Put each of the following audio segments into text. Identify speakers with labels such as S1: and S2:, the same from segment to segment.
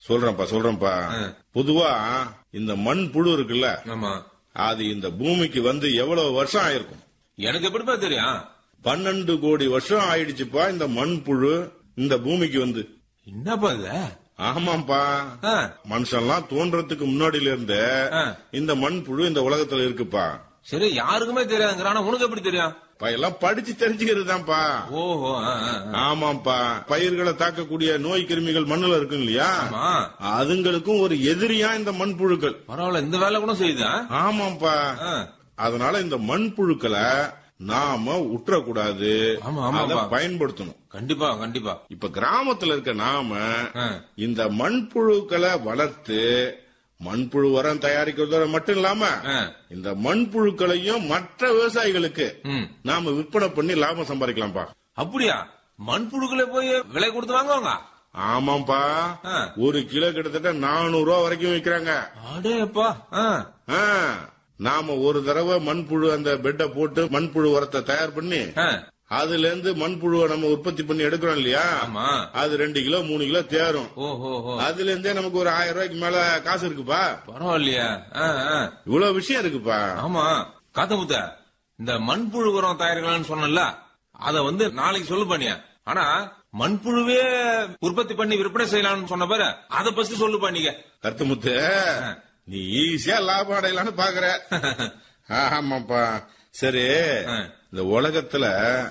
S1: சொல்றேன்ப்பா சொல்றேன்ப்பா பொதுவா இந்த மண் புழு இருக்குல்ல
S2: ஆமா
S1: அது இந்த பூமிக்கு வந்து எவ்வளவு வருஷம் ஆயிருக்கும்
S2: எனக்கு எப்படிப்பா தெரியும்
S1: பன்னெண்டு கோடி வருஷம் ஆயிடுச்சுப்பா இந்த மண் புழு இந்த பூமிக்கு வந்து
S2: என்னப்பா இது
S1: ஆமாப்பா
S2: ஆ,
S1: மனுஷன்லாம் தோன்றதுக்கு முன்னாடில இருந்தே
S2: ஆ.
S1: இந்த மண் புழு இந்த உலகத்துல இருக்குப்பா
S2: சரி யாருக்குமே தெரியாதுங்கிற ஆனா உனக்கு எப்படி தெரியும்
S1: இப்ப எல்லாம் படிச்சு தெரிஞ்சுக்கிறதுதான்ப்பா
S2: ஓஹோ ஆ, ஆ, ஆ.
S1: ஆமாப்பா பயிர்களை தாக்கக்கூடிய நோய் கிருமிகள் மண்ணுல இருக்கும் இல்லையா
S2: ஆமா
S1: அதுங்களுக்கும் ஒரு எதிரியா இந்த மண் புழுக்கள்
S2: பரவாயில்ல இந்த வேலை கூட செய்யுதா
S1: ஆமாப்பா
S2: ஆ.
S1: அதனால இந்த மண் புழுக்களை நாம உற்றக்கூடாது
S2: ஆமா, ஆமாப்பா.
S1: அதை பயன்படுத்தணும்
S2: கண்டிப்பா கண்டிப்பா
S1: இப்ப கிராமத்துல இருக்க நாம
S2: ஆ.
S1: இந்த மண்புழுக்களை வளர்த்து மண்புழு உரம் தயாரிக்கிறதோட மட்டும் இல்லாம
S2: ஆ.
S1: இந்த மண்புழுக்களையும் மற்ற விவசாயிகளுக்கு
S2: ம்.
S1: நாம விற்பனை பண்ணி லாபம் சம்பாதிக்கலாம்ப்பா
S2: அப்படியா மண்புழுக்களை போய் விலை கொடுத்து வாங்குவாங்க
S1: ஆமாப்பா
S2: ஆ.
S1: ஒரு கிலோ கிட்டத்தட்ட நானூறு ரூபா வரைக்கும் விற்கிறாங்க
S2: அடேப்பா ஆ,
S1: ஆ. நாம ஒரு தடவை மண்புழு அந்த பெட்டை போட்டு மண்புழு உரத்தை தயார் பண்ணி
S2: ஆ,
S1: அதுல இருந்து மண்புழுவை நம்ம உற்பத்தி பண்ணி எடுக்கிறோம் இல்லையா
S2: ஆமா
S1: அது ரெண்டு கிலோ மூணு கிலோ தேரும்
S2: ஓஹோ ஓஹோ.
S1: அதுல இருந்தே நமக்கு ஒரு ஆயிரம் ரூபாய்க்கு மேல காசு இருக்குப்பா
S2: பரவாயில்லையா ஆ, ஆ.
S1: இவ்வளவு விஷயம் இருக்குப்பா
S2: ஆமா காத்தமுத்த இந்த மண்புழு உரம் தயாரிக்கலாம்னு சொன்னல அத வந்து நாளைக்கு சொல்லு பண்ணியா ஆனா மண்புழுவே உற்பத்தி பண்ணி விற்பனை செய்யலாம்னு சொன்ன பாரு அத பத்தி சொல்லு பண்ணிக்க
S1: கருத்துமுத்து நீ ஈஸியா லாபம் அடையலாம்னு பாக்குற ஆமாப்பா சரி
S2: ஆ.
S1: இந்த உலகத்துல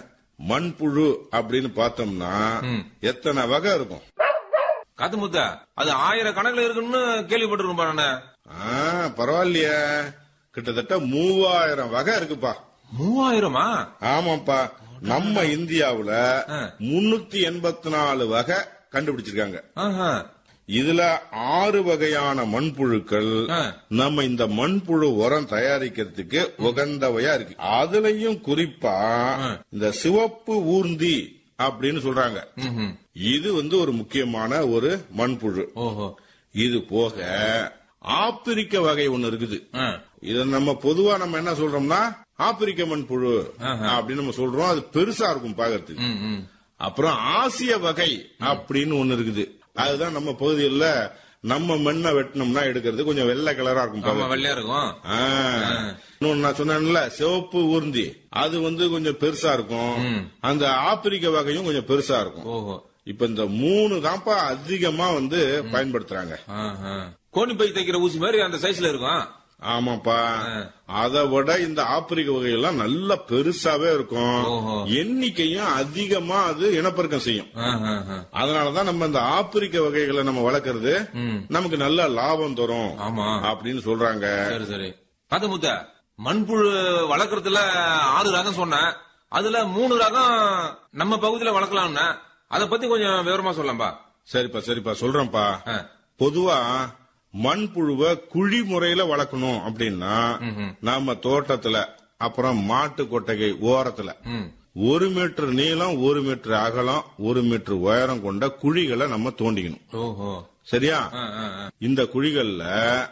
S1: மண்புழு அப்படின்னு பார்த்தோம்னா
S2: ம்.
S1: எத்தனை வகை இருக்கும்
S2: காத்தமுத்த அது ஆயிரம் கணக்குல இருக்குன்னு கேள்விப்பட்டிருக்கோம் நானு
S1: ஆ, பரவாயில்லையே கிட்டத்தட்ட மூவாயிரம் வகை இருக்குப்பா
S2: மூவாயிரமா
S1: ஆமாப்பா நம்ம இந்தியாவுல
S2: ஆ.
S1: முன்னூத்தி எண்பத்தி நாலு வகை கண்டுபிடிச்சிருக்காங்க
S2: ஆஹா.
S1: இதுல ஆறு வகையான மண்புழுக்கள்
S2: ஆ.
S1: நம்ம இந்த மண்புழு உரம் தயாரிக்கிறதுக்கு உகந்தவையா இருக்கு அதுலயும் குறிப்பா இந்த சிவப்பு ஊர்ந்தி அப்படின்னு சொல்றாங்க
S2: ம்ஹும்.
S1: இது வந்து ஒரு முக்கியமான ஒரு மண்புழு
S2: ஓஹோ
S1: இது போக ஆப்பிரிக்க வகை ஒண்ணு இருக்குது
S2: ஆ.
S1: இத நம்ம பொதுவா நம்ம என்ன சொல்றோம்னா ஆப்பிரிக்க மண்புழு அப்படின்னு நம்ம சொல்றோம் அது பெருசா இருக்கும் பாக்கிறதுக்கு
S2: ம், ம்.
S1: அப்புறம் ஆசிய வகை அப்படின்னு ஒண்ணு இருக்குது அதுதான் நம்ம பகுதியில் நம்ம மண்ணை வெட்டினோம்னா எடுக்கிறது கொஞ்சம் வெள்ளை கலரா இருக்கும்
S2: ஆமா
S1: பாக்க.
S2: வெள்ளையா இருக்கும்
S1: ஆ. இன்னொன்னு நான் சொன்னேன்ல சிவப்பு ஊர்ந்தி அது வந்து கொஞ்சம் பெருசா இருக்கும் அந்த ஆப்பிரிக்க வகையும் கொஞ்சம் பெருசா இருக்கும்
S2: ஓஹோ
S1: இப்ப இந்த மூணு தான்ப்பா அதிகமா வந்து பயன்படுத்துறாங்க
S2: ஆஹா. கோணி பை தைக்கிற ஊசி மாதிரி அந்த சைஸ்ல இருக்கும்
S1: ஆமாப்பா அதை விட இந்த ஆப்பிரிக்க வகையெல்லாம் நல்ல பெருசாவே இருக்கும்
S2: ஓஹோ.
S1: எண்ணிக்கையும் அதிகமா அது இனப்பெருக்கம் செய்யும்
S2: ஆஹா, ஆஹா.
S1: அதனாலதான் நம்ம இந்த ஆப்பிரிக்க வகைகளை நம்ம வளர்க்கறது
S2: ம்.
S1: நமக்கு நல்ல லாபம் தரும்
S2: ஆமா
S1: அப்படின்னு சொல்றாங்க
S2: சரி சரி காத்தமுத்த மண்புழு வளர்க்கறதுல ஆறு ரகம் சொன்னேன் அதுல மூணு ரகம் நம்ம பகுதியில வளர்க்கலாம்னு அத பத்தி கொஞ்சம் விவரமா சொல்லம்பா
S1: சரிப்பா சரிப்பா சொல்றேன்ப்பா
S2: ஆ.
S1: பொதுவா மண்புழுவை குழி முறையில வளர்க்கணும் அப்படின்னா நாம தோட்டத்துல அப்புறம் மாட்டு கொட்டகை ஓரத்துல
S2: ம்.
S1: ஒரு மீட்டர் நீளம் ஒரு மீட்டர் அகலம் ஒரு மீட்டர் உயரம் கொண்ட குழிகளை நம்ம தோண்டிக்கணும்
S2: ஓஹோ
S1: சரியா
S2: ஆ, ஆ, ஆ.
S1: இந்த குழிகள்ல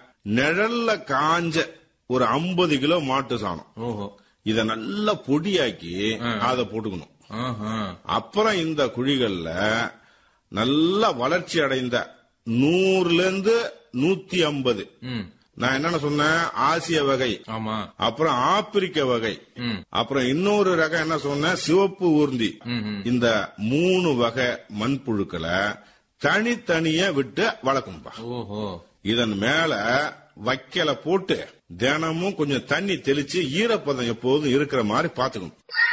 S1: நிழல்ல காஞ்ச ஒரு 50 கிலோ மாட்டு சாணம்
S2: ஓஹோ
S1: இத நல்லா பொடியாக்கி அதை போட்டுக்கணும்
S2: ஆஹா.
S1: அப்புறம் இந்த குழிகள்ல நல்ல வளர்ச்சி அடைந்த நூறுல இருந்து நூத்தி ஐம்பது
S2: ம்.
S1: நான் என்னென்ன சொன்னேன் ஆசிய வகை
S2: ஆமா
S1: அப்புறம் ஆப்பிரிக்க வகை
S2: ம்.
S1: அப்புறம் இன்னொரு ரகம் என்ன சொன்னேன் சிவப்பு ஊர்ந்தி
S2: ம், ம்.
S1: இந்த மூணு வகை மண்புழுக்களை தனித்தனியா விட்டு வளர்க்கணும்பா
S2: ஓஹோ
S1: இதன் மேல வைக்கல போட்டு தினமும் கொஞ்சம் தண்ணி தெளிச்சு ஈரப்பதம் எப்போதும் இருக்கிற மாதிரி பாத்துக்கணும்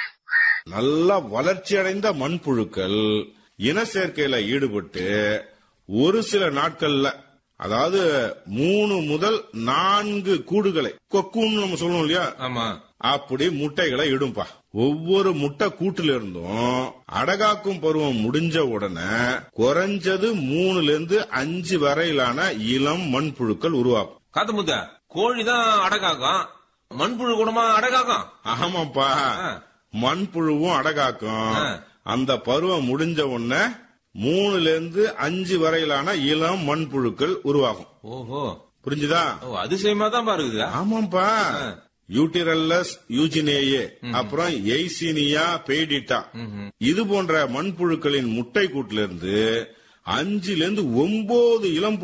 S1: நல்லா வளர்ச்சி அடைந்த மண்புழுக்கள் இன சேர்க்கையில ஈடுபட்டு ஒரு சில நாட்கள்ல அதாவது மூணு முதல் நான்கு கூடுகளை கொக்குன்னு நம்ம சொல்லுவோம் இல்லையா
S2: ஆமா
S1: அப்படி முட்டைகளை இடும்பா ஒவ்வொரு முட்டை கூட்டுல இருந்தும் அடகாக்கும் பருவம் முடிஞ்ச உடனே குறைஞ்சது மூணுல இருந்து அஞ்சு வரையிலான இளம் மண்புழுக்கள் உருவாகும்
S2: காத்தமுத்த கோழிதான் அடகாக்கும் மண்புழு கூடமா அடகாக்கும்
S1: ஆமாப்பா
S2: ஆ.
S1: மண்புழுவும் அடகாக்கும்
S2: ஆ.
S1: அந்த பருவம் முடிஞ்ச உடனே மூணுல இருந்து அஞ்சு வரையிலான இளம் மண்புழுக்கள் உருவாகும்
S2: ஓஹோ
S1: புரிஞ்சுதா
S2: ஓ அதிசயமா தான் பாருக்குது
S1: ஆமாப்பா யூட்டிரல்லஸ் யூஜினேயே அப்புறம் எய்சீனியா பெய்டிட்டா இது போன்ற மண்புழுக்களின் முட்டை கூட்டிலிருந்து அஞ்சுல இருந்து ஒன்பது இளம்